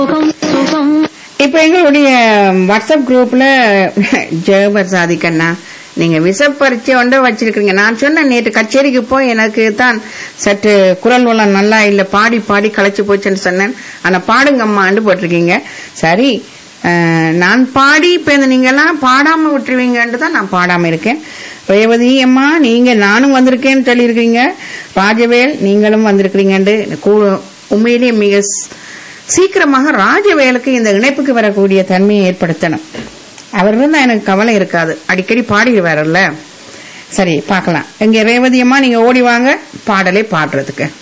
இப்ப எங்களுடைய வாட்ஸ்அப் குரூப்ல ஜெயபர் சாதிக்கண்ணா நீங்க விச பரீட்சை ஒன்றை வச்சிருக்கீங்க நான் சொன்ன நேற்று கச்சேரிக்கு போய் எனக்கு தான் சற்று குரல் வளம் நல்லா இல்ல பாடி பாடி களைச்சு போச்சுன்னு சொன்னேன் ஆனா பாடுங்க அம்மான்னு போட்டிருக்கீங்க சரி அஹ், நான் பாடி இப்ப இந்த நீங்க எல்லாம் பாடாம விட்டுருவீங்கன்னு தான் நான் பாடாம இருக்கேன் ரேவதி அம்மா நீங்க நானும் வந்திருக்கேன்னு சொல்லியிருக்கீங்க ராஜவேல் நீங்களும் வந்திருக்கிறீங்கன்னு கூ- உண்மையிலேயே மிக ஸ்- சீக்கிரமாக ராஜவேலுக்கு இந்த இணைப்புக்கு வரக்கூடிய தன்மையை ஏற்படுத்தணும் அவர் இருந்தா எனக்கு கவலை இருக்காது அடிக்கடி பாடிடுவாருல்ல சரி பார்க்கலாம் எங்க ரேவதி அம்மா நீங்க ஓடி வாங்க பாடலை பாடுறதுக்கு